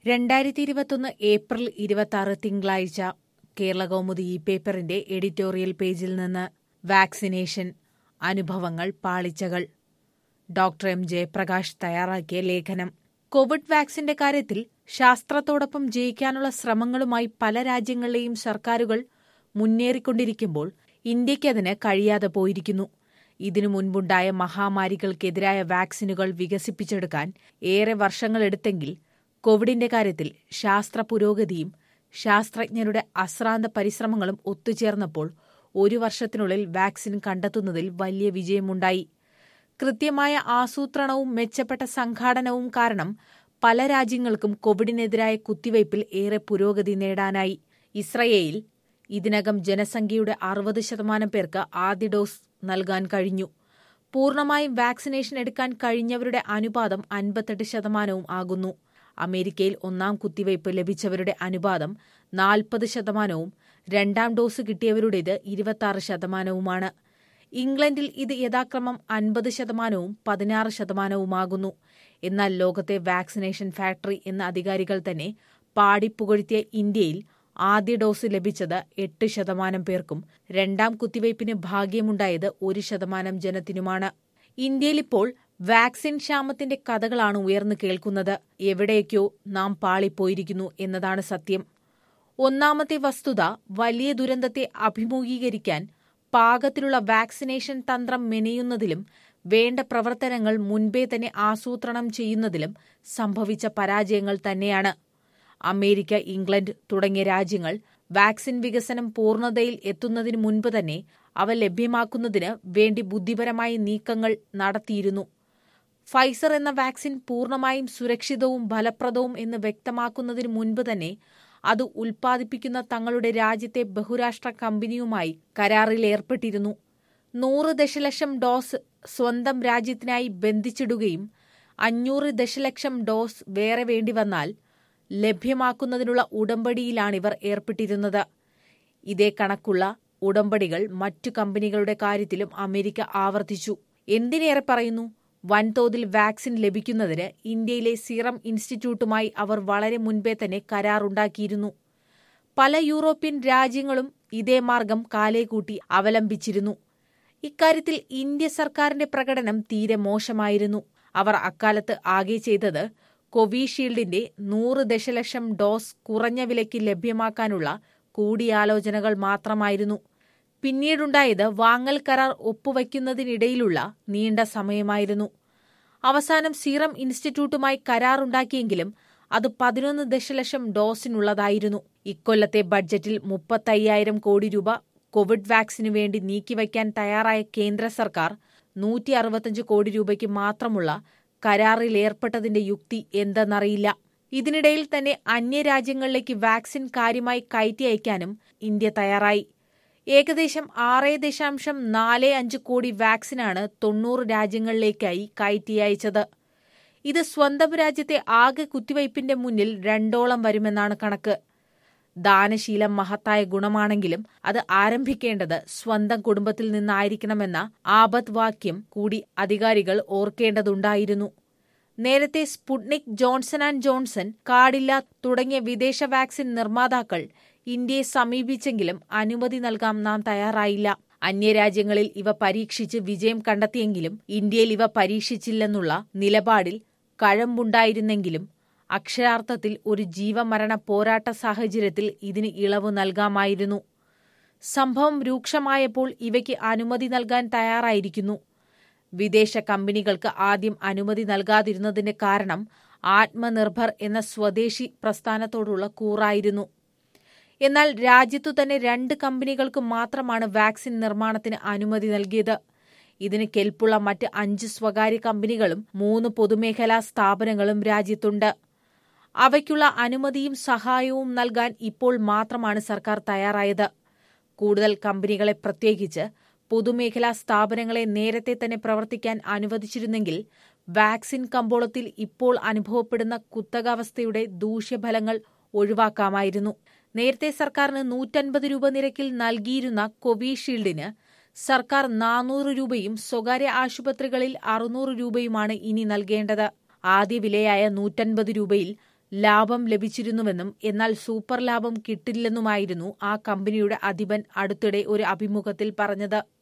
രണ്ടായിരത്തി ഇരുപത്തൊന്ന് ഏപ്രിൽ ഇരുപത്തി ആറ് തിങ്കളാഴ്ച കേരള കൗമുദി ഈ പേപ്പറിന്റെ എഡിറ്റോറിയൽ പേജിൽ നിന്ന് വാക്സിനേഷൻ അനുഭവങ്ങൾ പാളിച്ചകൾ ഡോക്ടർ എം ജയപ്രകാശ് തയ്യാറാക്കിയ ലേഖനം കോവിഡ് വാക്സിന്റെ കാര്യത്തിൽ ശാസ്ത്രത്തോടൊപ്പം ജയിക്കാനുള്ള ശ്രമങ്ങളുമായി പല രാജ്യങ്ങളിലെയും സർക്കാരുകൾ മുന്നേറിക്കൊണ്ടിരിക്കുമ്പോൾ ഇന്ത്യയ്ക്കതിന് കഴിയാതെ പോയിരിക്കുന്നു ഇതിനു മുൻപുണ്ടായ മഹാമാരികൾക്കെതിരായ വാക്സിനുകൾ വികസിപ്പിച്ചെടുക്കാൻ ഏറെ വർഷങ്ങളെടുത്തെങ്കിൽ കോവിഡിന്റെ കാര്യത്തിൽ ശാസ്ത്ര പുരോഗതിയും ശാസ്ത്രജ്ഞരുടെ അശ്രാന്ത പരിശ്രമങ്ങളും ഒത്തുചേർന്നപ്പോൾ ഒരു വർഷത്തിനുള്ളിൽ വാക്സിൻ കണ്ടെത്തുന്നതിൽ വലിയ വിജയമുണ്ടായി കൃത്യമായ ആസൂത്രണവും മെച്ചപ്പെട്ട സംഘാടനവും കാരണം പല രാജ്യങ്ങൾക്കും കോവിഡിനെതിരായ കുത്തിവയ്പിൽ ഏറെ പുരോഗതി നേടാനായി ഇസ്രയേൽ ഇതിനകം ജനസംഖ്യയുടെ അറുപത് ശതമാനം പേർക്ക് ആദ്യ ഡോസ് നൽകാൻ കഴിഞ്ഞു പൂർണ്ണമായും വാക്സിനേഷൻ എടുക്കാൻ കഴിഞ്ഞവരുടെ അനുപാതം അൻപത്തെട്ട് ശതമാനവും ആകുന്നു അമേരിക്കയിൽ ഒന്നാം കുത്തിവയ്പ് ലഭിച്ചവരുടെ അനുപാതം നാൽപ്പത് ശതമാനവും രണ്ടാം ഡോസ് കിട്ടിയവരുടേത് ഇരുപത്തിയാറ് ശതമാനവുമാണ് ഇംഗ്ലണ്ടിൽ ഇത് യഥാക്രമം അൻപത് ശതമാനവും പതിനാറ് ശതമാനവുമാകുന്നു എന്നാൽ ലോകത്തെ വാക്സിനേഷൻ ഫാക്ടറി എന്ന അധികാരികൾ തന്നെ പാടിപ്പുകഴ്ത്തിയ ഇന്ത്യയിൽ ആദ്യ ഡോസ് ലഭിച്ചത് എട്ട് ശതമാനം പേർക്കും രണ്ടാം കുത്തിവയ്പിന് ഭാഗ്യമുണ്ടായത് ഒരു ശതമാനം ജനത്തിനുമാണ് ഇന്ത്യയിലിപ്പോൾ വാക്സിൻ ക്ഷാമത്തിന്റെ കഥകളാണ് ഉയർന്നു കേൾക്കുന്നത് എവിടേക്കോ നാം പാളിപ്പോയിരിക്കുന്നു എന്നതാണ് സത്യം ഒന്നാമത്തെ വസ്തുത വലിയ ദുരന്തത്തെ അഭിമുഖീകരിക്കാൻ പാകത്തിലുള്ള വാക്സിനേഷൻ തന്ത്രം മെനയുന്നതിലും വേണ്ട പ്രവർത്തനങ്ങൾ മുൻപേ തന്നെ ആസൂത്രണം ചെയ്യുന്നതിലും സംഭവിച്ച പരാജയങ്ങൾ തന്നെയാണ് അമേരിക്ക ഇംഗ്ലണ്ട് തുടങ്ങിയ രാജ്യങ്ങൾ വാക്സിൻ വികസനം പൂർണ്ണതയിൽ എത്തുന്നതിന് മുൻപ് തന്നെ അവ ലഭ്യമാക്കുന്നതിന് വേണ്ടി ബുദ്ധിപരമായ നീക്കങ്ങൾ നടത്തിയിരുന്നു ഫൈസർ എന്ന വാക്സിൻ പൂർണ്ണമായും സുരക്ഷിതവും ഫലപ്രദവും എന്ന് വ്യക്തമാക്കുന്നതിന് മുൻപ് തന്നെ അത് ഉൽപ്പാദിപ്പിക്കുന്ന തങ്ങളുടെ രാജ്യത്തെ ബഹുരാഷ്ട്ര കമ്പനിയുമായി കരാറിൽ ഏർപ്പെട്ടിരുന്നു നൂറ് ദശലക്ഷം ഡോസ് സ്വന്തം രാജ്യത്തിനായി ബന്ധിച്ചിടുകയും അഞ്ഞൂറ് ദശലക്ഷം ഡോസ് വേറെ വേണ്ടിവന്നാൽ ലഭ്യമാക്കുന്നതിനുള്ള ഉടമ്പടിയിലാണിവർ ഏർപ്പെട്ടിരുന്നത് ഇതേ കണക്കുള്ള ഉടമ്പടികൾ മറ്റു കമ്പനികളുടെ കാര്യത്തിലും അമേരിക്ക ആവർത്തിച്ചു എന്തിനേറെ പറയുന്നു വൻതോതിൽ വാക്സിൻ ലഭിക്കുന്നതിന് ഇന്ത്യയിലെ സീറം ഇൻസ്റ്റിറ്റ്യൂട്ടുമായി അവർ വളരെ മുൻപേ തന്നെ കരാറുണ്ടാക്കിയിരുന്നു പല യൂറോപ്യൻ രാജ്യങ്ങളും ഇതേ മാർഗം കാലേകൂട്ടി അവലംബിച്ചിരുന്നു ഇക്കാര്യത്തിൽ ഇന്ത്യ സർക്കാരിന്റെ പ്രകടനം തീരെ മോശമായിരുന്നു അവർ അക്കാലത്ത് ആകെ ചെയ്തത് കോവിഷീൽഡിന്റെ നൂറ് ദശലക്ഷം ഡോസ് കുറഞ്ഞ വിലയ്ക്ക് ലഭ്യമാക്കാനുള്ള കൂടിയാലോചനകൾ മാത്രമായിരുന്നു പിന്നീടുണ്ടായത് വാങ്ങൽ കരാർ ഒപ്പുവയ്ക്കുന്നതിനിടയിലുള്ള നീണ്ട സമയമായിരുന്നു അവസാനം സീറം ഇൻസ്റ്റിറ്റ്യൂട്ടുമായി കരാറുണ്ടാക്കിയെങ്കിലും അത് പതിനൊന്ന് ദശലക്ഷം ഡോസിനുള്ളതായിരുന്നു ഇക്കൊല്ലത്തെ ബഡ്ജറ്റിൽ മുപ്പത്തയ്യായിരം കോടി രൂപ കോവിഡ് വാക്സിനു വേണ്ടി നീക്കിവയ്ക്കാൻ തയ്യാറായ കേന്ദ്ര സർക്കാർ നൂറ്റി അറുപത്തഞ്ച് കോടി രൂപയ്ക്ക് മാത്രമുള്ള കരാറിൽ ഏർപ്പെട്ടതിന്റെ യുക്തി എന്തെന്നറിയില്ല ഇതിനിടയിൽ തന്നെ അന്യരാജ്യങ്ങളിലേക്ക് വാക്സിൻ കാര്യമായി കയറ്റി അയക്കാനും ഇന്ത്യ തയ്യാറായി ഏകദേശം ആറ് ദശാംശം നാല് അഞ്ച് കോടി വാക്സിനാണ് തൊണ്ണൂറ് രാജ്യങ്ങളിലേക്കായി കയറ്റി അയച്ചത് ഇത് സ്വന്തം രാജ്യത്തെ ആകെ കുത്തിവയ്പിന്റെ മുന്നിൽ രണ്ടോളം വരുമെന്നാണ് കണക്ക് ദാനശീലം മഹത്തായ ഗുണമാണെങ്കിലും അത് ആരംഭിക്കേണ്ടത് സ്വന്തം കുടുംബത്തിൽ നിന്നായിരിക്കണമെന്ന ആപത് വാക്യം കൂടി അധികാരികൾ ഓർക്കേണ്ടതുണ്ടായിരുന്നു നേരത്തെ സ്പുട്നിക് ജോൺസൺ ആൻഡ് ജോൺസൺ കാടില്ല തുടങ്ങിയ വിദേശ വാക്സിൻ നിർമ്മാതാക്കൾ ഇന്ത്യയെ സമീപിച്ചെങ്കിലും അനുമതി നൽകാൻ നാം തയ്യാറായില്ല അന്യരാജ്യങ്ങളിൽ ഇവ പരീക്ഷിച്ച് വിജയം കണ്ടെത്തിയെങ്കിലും ഇന്ത്യയിൽ ഇവ പരീക്ഷിച്ചില്ലെന്നുള്ള നിലപാടിൽ കഴമ്പുണ്ടായിരുന്നെങ്കിലും അക്ഷരാർത്ഥത്തിൽ ഒരു ജീവമരണ പോരാട്ട സാഹചര്യത്തിൽ ഇതിന് ഇളവ് നൽകാമായിരുന്നു സംഭവം രൂക്ഷമായപ്പോൾ ഇവയ്ക്ക് അനുമതി നൽകാൻ തയ്യാറായിരിക്കുന്നു വിദേശ കമ്പനികൾക്ക് ആദ്യം അനുമതി നൽകാതിരുന്നതിന്റെ കാരണം ആത്മനിർഭർ എന്ന സ്വദേശി പ്രസ്ഥാനത്തോടുള്ള കൂറായിരുന്നു എന്നാൽ രാജ്യത്തു തന്നെ രണ്ട് കമ്പനികൾക്ക് മാത്രമാണ് വാക്സിൻ നിർമ്മാണത്തിന് അനുമതി നൽകിയത് ഇതിന് കെൽപ്പുള്ള മറ്റ് അഞ്ച് സ്വകാര്യ കമ്പനികളും മൂന്ന് പൊതുമേഖലാ സ്ഥാപനങ്ങളും രാജ്യത്തുണ്ട് അവയ്ക്കുള്ള അനുമതിയും സഹായവും നൽകാൻ ഇപ്പോൾ മാത്രമാണ് സർക്കാർ തയ്യാറായത് കൂടുതൽ കമ്പനികളെ പ്രത്യേകിച്ച് പൊതുമേഖലാ സ്ഥാപനങ്ങളെ നേരത്തെ തന്നെ പ്രവർത്തിക്കാൻ അനുവദിച്ചിരുന്നെങ്കിൽ വാക്സിൻ കമ്പോളത്തിൽ ഇപ്പോൾ അനുഭവപ്പെടുന്ന കുത്തകാവസ്ഥയുടെ ദൂഷ്യഫലങ്ങൾ ഒഴിവാക്കാമായിരുന്നു നേരത്തെ സർക്കാരിന് നൂറ്റൻപത് രൂപ നിരക്കിൽ നൽകിയിരുന്ന കോവിഷീൽഡിന് സർക്കാർ നാനൂറ് രൂപയും സ്വകാര്യ ആശുപത്രികളിൽ അറുന്നൂറ് രൂപയുമാണ് ഇനി നൽകേണ്ടത് ആദ്യ വിലയായ നൂറ്റൻപത് രൂപയിൽ ലാഭം ലഭിച്ചിരുന്നുവെന്നും എന്നാൽ സൂപ്പർ ലാഭം കിട്ടില്ലെന്നുമായിരുന്നു ആ കമ്പനിയുടെ അധിപൻ അടുത്തിടെ ഒരു അഭിമുഖത്തിൽ പറഞ്ഞത്